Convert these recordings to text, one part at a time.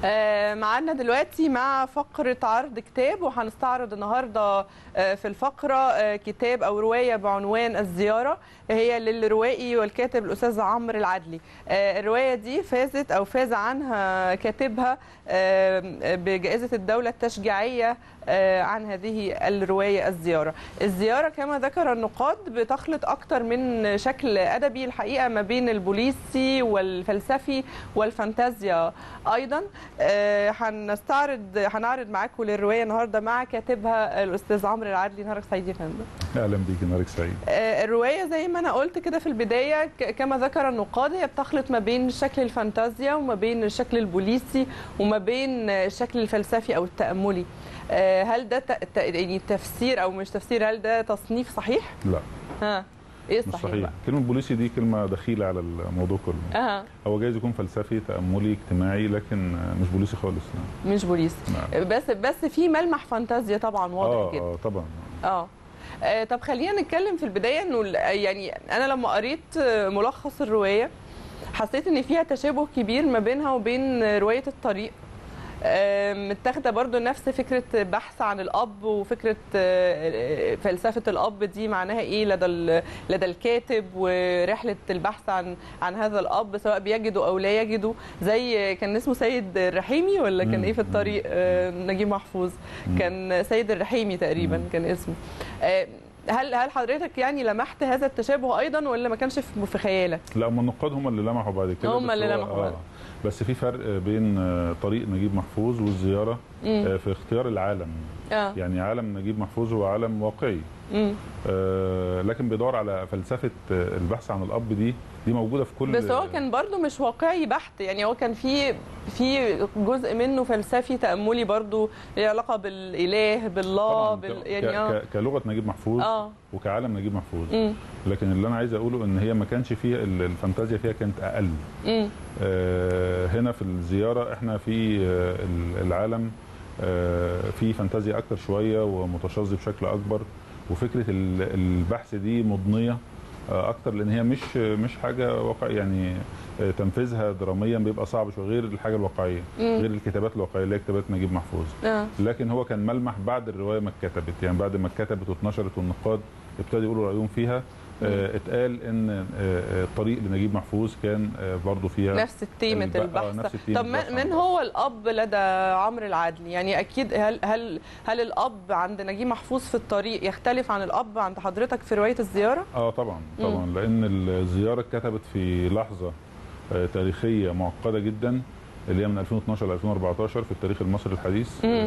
آه، معانا دلوقتي مع فقرة عرض كتاب وهنستعرض النهاردة آه، في الفقرة آه، كتاب أو رواية بعنوان الزيارة هي للروائي والكاتب الأستاذ عمرو العدلي آه، الرواية دي فازت أو فاز عنها كاتبها آه، بجائزة الدولة التشجيعية آه، عن هذه الرواية الزيارة الزيارة كما ذكر النقاد بتخلط أكتر من شكل أدبي الحقيقة ما بين البوليسي والفلسفي والفانتازيا أيضا آه، هنستعرض هنعرض معاكم للرواية النهاردة مع كاتبها الأستاذ عمرو العدلي نهارك سعيد يا فندم اهلا بيك نهارك سعيد آه، الرواية زي ما أنا قلت كده في البداية ك- كما ذكر النقاد هي بتخلط ما بين شكل الفانتازيا وما بين الشكل البوليسي وما بين الشكل الفلسفي أو التأملي آه، هل ده ت- ت- يعني تفسير أو مش تفسير هل ده تصنيف صحيح؟ لا ها إيه مش الصحيح صحيح بقى؟ كلمه بوليسي دي كلمه دخيله على الموضوع كله أها هو جايز يكون فلسفي تاملي اجتماعي لكن مش بوليسي خالص لا. مش بوليسي نعم. بس بس في ملمح فانتازيا طبعا واضح اه جدا اه طبعا اه آه، طب خلينا نتكلم في البدايه انه ال- يعني انا لما قريت آه، ملخص الروايه حسيت ان فيها تشابه كبير ما بينها وبين آه، روايه الطريق آه، متاخده برضو نفس فكره بحث عن الاب وفكره آه، فلسفه الاب دي معناها ايه لدى ال- لدى الكاتب ورحله البحث عن عن هذا الاب سواء بيجدوا او لا يجدوا زي كان اسمه سيد الرحيمي ولا كان مم، ايه في الطريق آه، نجيب محفوظ مم. كان سيد الرحيمي تقريبا مم. كان اسمه آه، هل هل حضرتك يعني لمحت هذا التشابه ايضا ولا ما كانش في في خيالك؟ لا هم النقاد هم اللي لمحوا بعد كده هم بس اللي هو- لمحوا بعد. بس في فرق بين آه، طريق نجيب محفوظ والزياره مم. آه، في اختيار العالم اه يعني عالم نجيب محفوظ هو عالم واقعي مم. آه، لكن بيدور على فلسفه آه، البحث عن الاب دي دي موجوده في كل بس هو كان برضو مش واقعي بحت يعني هو كان في في جزء منه فلسفي تاملي برضو له علاقه بالاله بالله طبعاً بال ك- يعني ك- اه ك- كلغه نجيب محفوظ اه وكعالم نجيب محفوظ مم. لكن اللي انا عايز اقوله ان هي ما كانش فيها ال- الفانتازيا فيها كانت اقل مم. آه، هنا في الزياره احنا في آه، ال- العالم آه، في فانتازيا اكتر شويه ومتشظي بشكل اكبر وفكره ال- البحث دي مضنيه آه، اكتر لان هي مش مش حاجه واقع يعني آه، تنفيذها دراميا بيبقى صعب شويه غير الحاجه الواقعيه مم. غير الكتابات الواقعيه اللي هي كتابات نجيب محفوظ اه لكن هو كان ملمح بعد الروايه ما اتكتبت يعني بعد ما اتكتبت واتنشرت والنقاد ابتدوا يقولوا رايهم فيها آه، اتقال ان آه، آه، الطريق لنجيب محفوظ كان آه، برضه فيها نفس تيمة الب- آه، البحث نفس تيمة طب من, البحث عن من البحث. هو الاب لدى عمرو العدلي يعني اكيد هل هل هل الاب عند نجيب محفوظ في الطريق يختلف عن الاب عند حضرتك في روايه الزياره اه طبعا طبعا لان الزياره اتكتبت في لحظه آه، تاريخيه معقده جدا اللي هي من 2012 ل 2014 في التاريخ المصري الحديث مم. آه،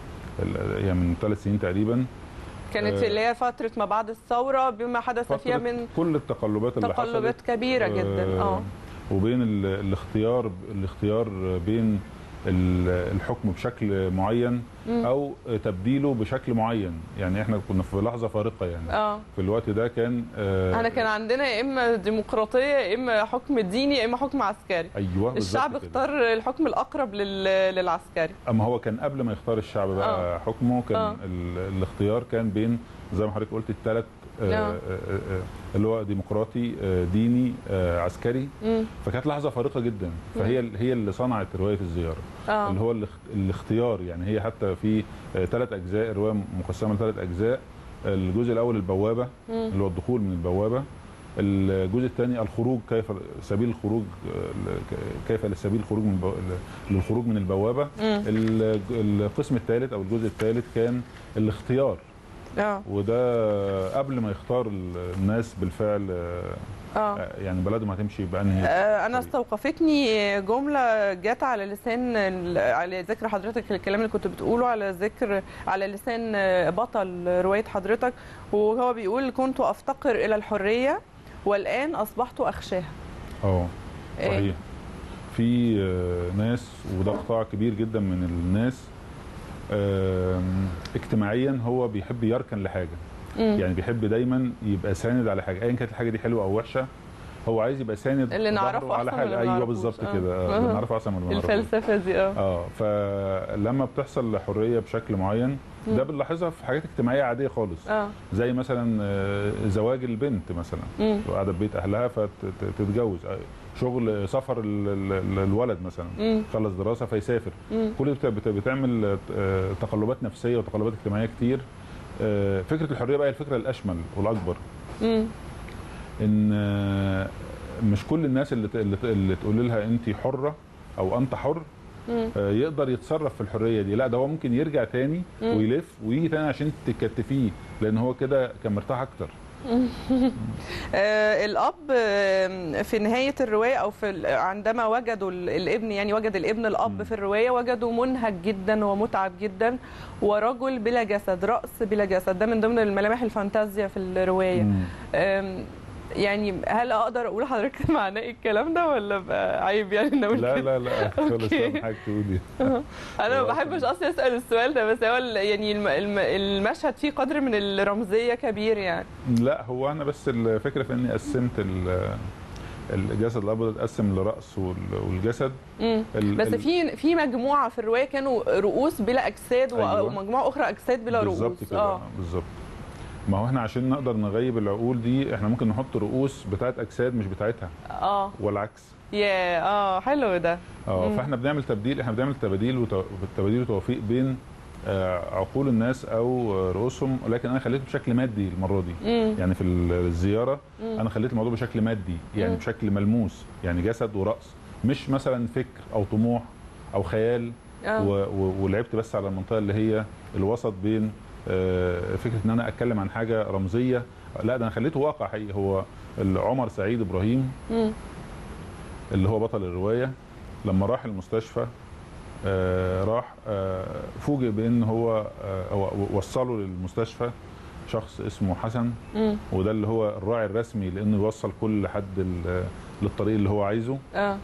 ال- هي من ثلاث سنين تقريبا كانت آه، اللي هي فتره ما بعد الثوره بما حدث فيها فترة من كل التقلبات اللي حصلت تقلبات كبيره جدا اه وبين ال- الاختيار الاختيار بين ال- الحكم بشكل معين مم. او تبديله بشكل معين يعني احنا كنا في لحظه فارقه يعني اه في الوقت ده كان آه، احنا كان عندنا يا اما ديمقراطيه يا اما حكم ديني يا اما حكم عسكري ايوه بالظبط الشعب كده. اختار الحكم الاقرب لل- للعسكري اما هو كان قبل ما يختار الشعب بقى آه. آه. حكمه كان آه. آه. الاختيار كان بين زي ما حضرتك قلت الثلاث آه آه. آه آه اللي هو ديمقراطي آه ديني آه عسكري مم. فكانت لحظه فارقه جدا فهي هي اللي صنعت روايه الزياره اه اللي هو الاخت- الاختيار يعني هي حتى في ثلاث اجزاء الروايه مقسمه لثلاث اجزاء الجزء الاول البوابه مم. اللي هو الدخول من البوابه الجزء الثاني الخروج كيف سبيل الخروج آه، كيف للسبيل الخروج من البو... للخروج من البوابه مم. ال- القسم الثالث او الجزء الثالث كان الاختيار اه وده قبل ما يختار الناس بالفعل آه، اه يعني بلدهم هتمشي بانهي آه، انا طريق. استوقفتني جمله جت على لسان ال- على ذكر حضرتك الكلام اللي كنت بتقوله على ذكر على لسان آه، بطل روايه حضرتك وهو بيقول كنت افتقر الى الحريه والان اصبحت اخشاها اه إيه؟ صحيح في آه، ناس وده قطاع كبير جدا من الناس آم، اجتماعيا هو بيحب يركن لحاجه مم. يعني بيحب دايما يبقى ساند على حاجه ايا كانت الحاجه دي حلوه او وحشه هو عايز يبقى ساند اللي نعرفه ظهره على أحسن من حاجه اللي ما ايوه نعرفوش. بالظبط آه. كده آه، آه. اللي نعرفه احسن من اللي ما نعرفوش. الفلسفه دي اه اه فلما بتحصل حريه بشكل معين ده بنلاحظها في حاجات اجتماعيه عاديه خالص اه زي مثلا آه، زواج البنت مثلا مم. قاعده في بيت اهلها فتتجوز شغل سفر ال- ال- الولد مثلا مم. خلص دراسه فيسافر مم. كل ده بت- بتعمل آه، تقلبات نفسيه وتقلبات اجتماعيه كتير آه، فكره الحريه بقى هي الفكره الاشمل والاكبر مم. ان آه، مش كل الناس اللي ت- اللي ت- اللي تقول لها انت حره او انت حر مم. آه، يقدر يتصرف في الحريه دي لا ده هو ممكن يرجع تاني مم. ويلف ويجي تاني عشان تكتفيه لان هو كده كان مرتاح اكتر آه، الاب آه، في نهايه الروايه او في ال- عندما وجدوا ال- الابن يعني وجد الابن الاب مم. في الروايه وجدوا منهك جدا ومتعب جدا ورجل بلا جسد راس بلا جسد ده من ضمن الملامح الفانتازيا في الروايه مم. آم، يعني هل اقدر اقول لحضرتك معناه ايه الكلام ده ولا بقى عيب يعني ان اقول لا كده؟ لا لا خالص أوكي. فاهم حاجه تقولي انا ما هو بحبش اصلا اسال السؤال ده بس هو ال- يعني الم- الم- المشهد فيه قدر من الرمزيه كبير يعني لا هو انا بس الفكره في اني قسمت ال- الجسد الابيض اتقسم لراس وال- والجسد مم. ال- بس ال- في في مجموعه في الروايه كانوا رؤوس بلا اجساد و- أيوة. ومجموعه اخرى اجساد بلا رؤوس بالظبط كده بالظبط ما هو احنا عشان نقدر نغيب العقول دي احنا ممكن نحط رؤوس بتاعت اجساد مش بتاعتها اه والعكس يا اه حلو ده اه مم. فاحنا بنعمل تبديل احنا بنعمل تباديل وت- تباديل وتوفيق بين آه، عقول الناس او آه، رؤوسهم ولكن انا خليته بشكل مادي المره دي مم. يعني في الزياره مم. انا خليت الموضوع بشكل مادي يعني مم. بشكل ملموس يعني جسد وراس مش مثلا فكر او طموح او خيال آه. و- و- ولعبت بس على المنطقه اللي هي الوسط بين آه، فكره ان انا اتكلم عن حاجه رمزيه لا ده انا خليته واقع حقيقي هو عمر سعيد ابراهيم مم. اللي هو بطل الروايه لما راح المستشفى آه، راح آه، فوجئ بان هو آه، هو وصله للمستشفى شخص اسمه حسن مم. وده اللي هو الراعي الرسمي لانه يوصل كل حد ال- للطريق اللي هو عايزه اه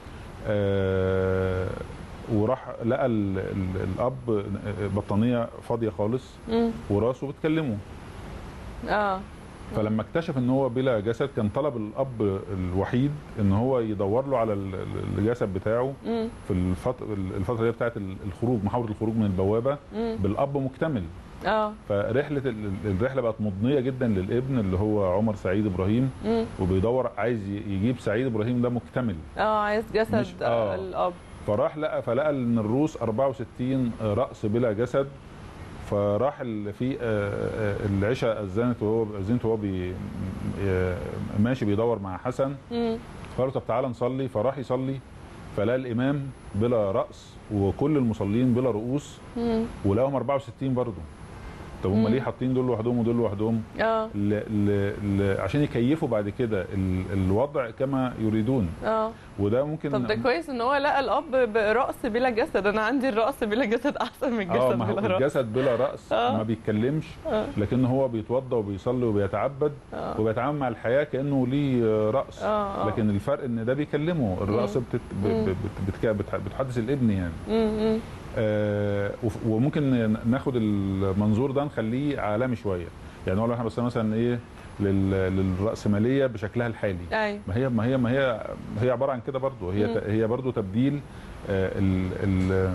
آه، وراح لقى ال- ال- الاب بطانيه فاضيه خالص مم. وراسه بتكلمه اه فلما اكتشف ان هو بلا جسد كان طلب الاب الوحيد ان هو يدور له على ال- ال- الجسد بتاعه مم. في الفتره الفتره دي بتاعت الخروج محاوله الخروج من البوابه مم. بالاب مكتمل اه فرحله ال- الرحله بقت مضنيه جدا للابن اللي هو عمر سعيد ابراهيم مم. وبيدور عايز ي- يجيب سعيد ابراهيم ده مكتمل اه عايز جسد مش- آه. الاب فراح لقى فلقى ان الروس 64 راس بلا جسد فراح ال- في آه، آه، العشاء اذنت وهو اذنت وهو بي آه، ماشي بيدور مع حسن مم. قالوا طب تعالى نصلي فراح يصلي فلقى الامام بلا راس وكل المصلين بلا رؤوس مم. ولقاهم 64 برضه طب هم مم. ليه حاطين دول لوحدهم ودول لوحدهم اه ل... ل... ل... عشان يكيفوا بعد كده ال... الوضع كما يريدون اه وده ممكن طب ده كويس ان هو لقى الاب براس بلا جسد انا عندي الراس بلا جسد احسن من اه الجسد ما هو بلا راس الجسد بلا راس آه. ما بيتكلمش آه. لكن هو بيتوضى وبيصلي وبيتعبد آه. وبيتعامل مع الحياه كانه ليه آه، راس آه، آه. لكن الفرق ان ده بيكلمه الراس مم. بتت... ب... مم. ب... بت... بت... بتحدث الابن يعني مم. آه وف- وممكن ناخد المنظور ده نخليه عالمي شويه يعني نقول احنا بس مثلا ايه لل... للراسماليه بشكلها الحالي ايوه ما هي ما هي ما هي هي عباره عن كده برضو هي مم. ت- هي برضو تبديل آه، ال ال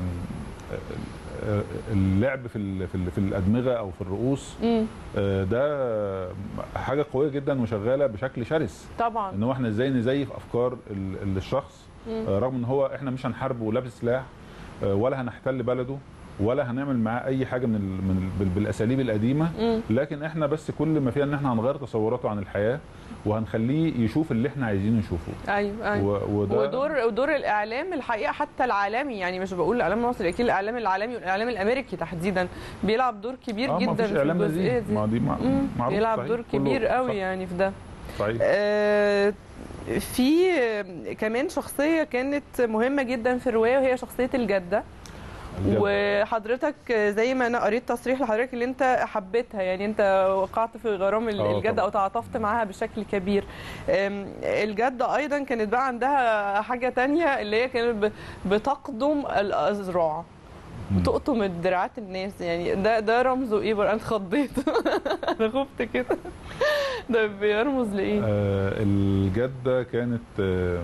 آه، اللعب في ال- في ال- في الادمغه او في الرؤوس مم. آه، ده حاجه قويه جدا وشغاله بشكل شرس طبعا ان هو احنا ازاي نزيف افكار ال- ال- الشخص مم. آه، رغم ان هو احنا مش هنحاربه ولابس سلاح آه، ولا هنحتل بلده ولا هنعمل معاه اي حاجه من, ال من ال بال- بالاساليب القديمه مم. لكن احنا بس كل ما فيها ان احنا هنغير تصوراته عن الحياه وهنخليه يشوف اللي احنا عايزين نشوفه ايوه ايوه و- وده ودور ودور الاعلام الحقيقه حتى العالمي يعني مش بقول الاعلام المصري اكيد الاعلام العالمي والاعلام الامريكي تحديدا بيلعب دور كبير آه، ما جدا فيش في إعلام الجزئيه نزيه. دي ما دي مع- مم. معروف بيلعب صحيح. دور كله كبير قوي صح. يعني في ده صحيح آه، في كمان شخصيه كانت مهمه جدا في الروايه وهي شخصيه الجده الجد. وحضرتك زي ما انا قريت تصريح لحضرتك اللي انت حبيتها يعني انت وقعت في غرام ال- آه الجده طبعا. او تعاطفت معاها بشكل كبير أم، الجده ايضا كانت بقى عندها حاجه تانية اللي هي كانت ب- بتقدم الازرع مم. بتقطم دراعات الناس يعني ده ده رمزه ايه بقى انا اتخضيت انا خفت كده ده بيرمز لايه آه، الجده كانت آه،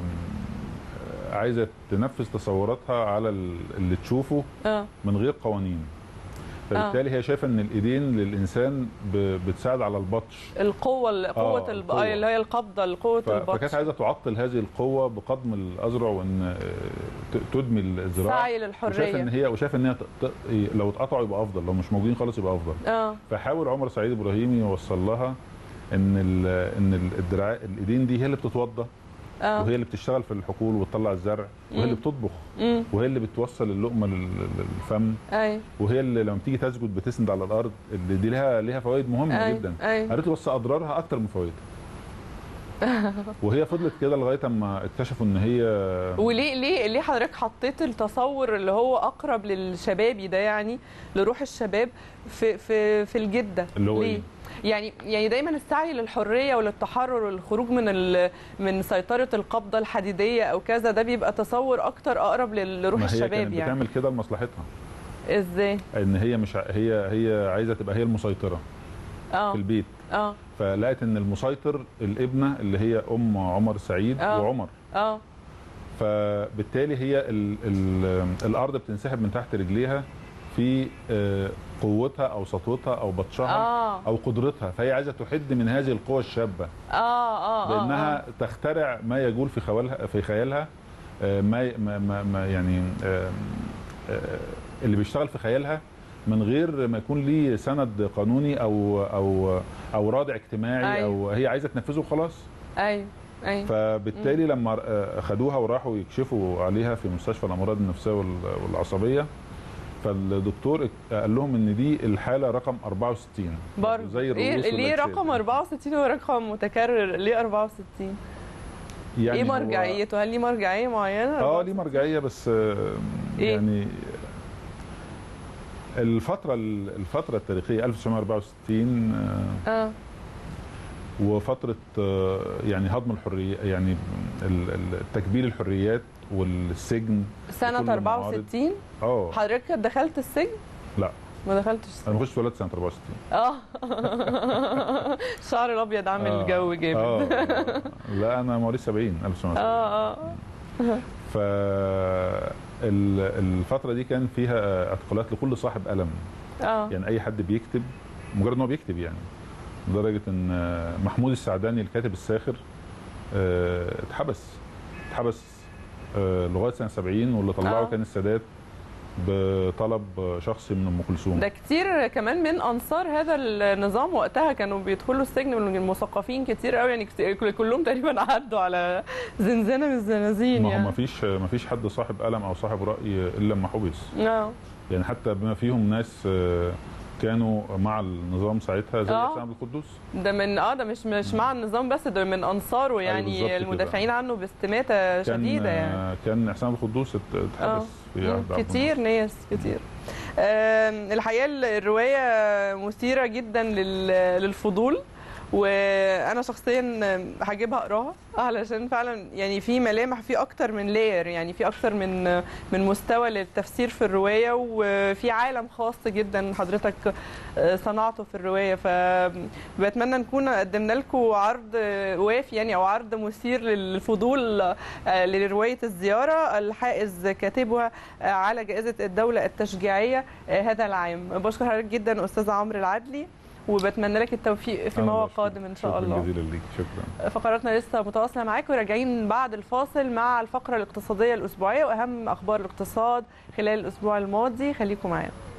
عايزه تنفذ تصوراتها على ال- اللي تشوفه اه من غير قوانين فبالتالي هي شايفه ان الايدين للانسان ب- بتساعد على البطش القوه ال- قوه الب... القوة. اللي هي القبضه قوه ف- فكانت البطش عايزه تعطل هذه القوه بقضم الاذرع وان آه، ت- تدمي الذراع سعي وشايف ان للحريه هي وشايف ان هي ت- ت- لو اتقطعوا يبقى افضل لو مش موجودين خالص يبقى افضل اه فحاول عمر سعيد ابراهيم يوصل لها ان ال- ان ال- الدراع الايدين دي هي اللي بتتوضى اه وهي اللي بتشتغل في الحقول وتطلع الزرع وهي اللي مم. بتطبخ امم وهي اللي بتوصل اللقمه لل- لل- للفم اي وهي اللي لما تيجي تسجد بتسند على الارض اللي دي لها ليها فوائد مهمه اي جدا اي قالت له بس اضرارها اكتر من فوائدها وهي فضلت كده لغايه اما اكتشفوا ان هي وليه ليه ليه حضرتك حطيت التصور اللي هو اقرب للشبابي ده يعني لروح الشباب في في في الجده اللي هو ليه؟ إيه؟ يعني يعني دايما السعي للحريه وللتحرر والخروج من ال... من سيطره القبضه الحديديه او كذا ده بيبقى تصور اكتر اقرب لل- لروح ما هي الشباب كانت يعني بتعمل كده لمصلحتها ازاي؟ ان هي مش ع- هي هي عايزه تبقى هي المسيطره في اه البيت اه فلقت ان المسيطر الابنه اللي هي ام عمر سعيد آه. وعمر اه فبالتالي هي ال ال الارض بتنسحب من تحت رجليها في آه، قوتها او سطوتها او بطشها اه او قدرتها فهي عايزه تحد من هذه القوى الشابه اه اه آه، بانها آه. تخترع ما يجول في خيالها في خيالها آه، ما ما ما- ما يعني آه، آه، اللي بيشتغل في خيالها من غير ما يكون ليه سند قانوني او او او رادع اجتماعي أيوة. او هي عايزه تنفذه وخلاص ايوه ايوه فبالتالي لما آه، خدوها وراحوا يكشفوا عليها في مستشفى الامراض النفسيه وال- والعصبيه فالدكتور قال لهم ان دي الحاله رقم 64 برضه زي الرؤوس إيه ليه والأجساد. رقم 64 هو رقم متكرر ليه 64 يعني ايه هو- مرجعيته هل ليه مرجعيه معينه اه ليه مرجعيه بس آه، إيه؟ يعني الفترة الفترة التاريخية 1964 آه، اه وفترة آه، يعني هضم الحرية يعني ال- ال- تكبير الحريات والسجن سنة وكل 64 اه حضرتك دخلت السجن؟ لا ما دخلتش السجن انا ما كنتش اتولدت سنة 64 اه الشعر الابيض عامل آه، جو جامد اه لا انا مواليد 70 1970 اه اه ف ال- الفترة دي كان فيها اعتقالات لكل صاحب قلم اه يعني اي حد بيكتب مجرد ان هو بيكتب يعني لدرجه ان محمود السعداني الكاتب الساخر آه، اتحبس اتحبس آه، لغايه سنه 70 واللي طلعه آه. كان السادات بطلب شخصي من ام كلثوم ده كتير كمان من انصار هذا النظام وقتها كانوا بيدخلوا السجن من المثقفين كتير قوي يعني كتير كلهم تقريبا عدوا على زنزانه من الزنازين ما هو ما يعني فيش ما فيش حد صاحب قلم او صاحب راي الا لما حبس اه يعني حتى بما فيهم ناس آه، كانوا مع النظام ساعتها زي آه. حسين عبد القدوس ده من اه ده مش مش مع النظام بس ده من انصاره بالظبط يعني كده. المدافعين عنه باستماته كان شديده يعني آه، كان حسين عبد القدوس ات- آه. اتحبس في مم، عهد عبد الناصر. كتير ناس كتير آم، الحقيقه الروايه مثيره جدا لل- للفضول وانا شخصيا هجيبها اقراها علشان فعلا يعني في ملامح في اكتر من لاير يعني في اكتر من من مستوى للتفسير في الروايه وفي عالم خاص جدا حضرتك صنعته في الروايه فبتمنى نكون قدمنا لكم عرض وافي يعني او عرض مثير للفضول لروايه الزياره الحائز كاتبها على جائزه الدوله التشجيعيه هذا العام بشكر حضرتك جدا استاذ عمرو العدلي وبتمنى لك التوفيق فيما هو أنا قادم ان شاء شكراً الله جزيلا ليك شكرا فقراتنا لسه متواصله معاكم وراجعين بعد الفاصل مع الفقره الاقتصاديه الاسبوعيه واهم اخبار الاقتصاد خلال الاسبوع الماضي خليكم معانا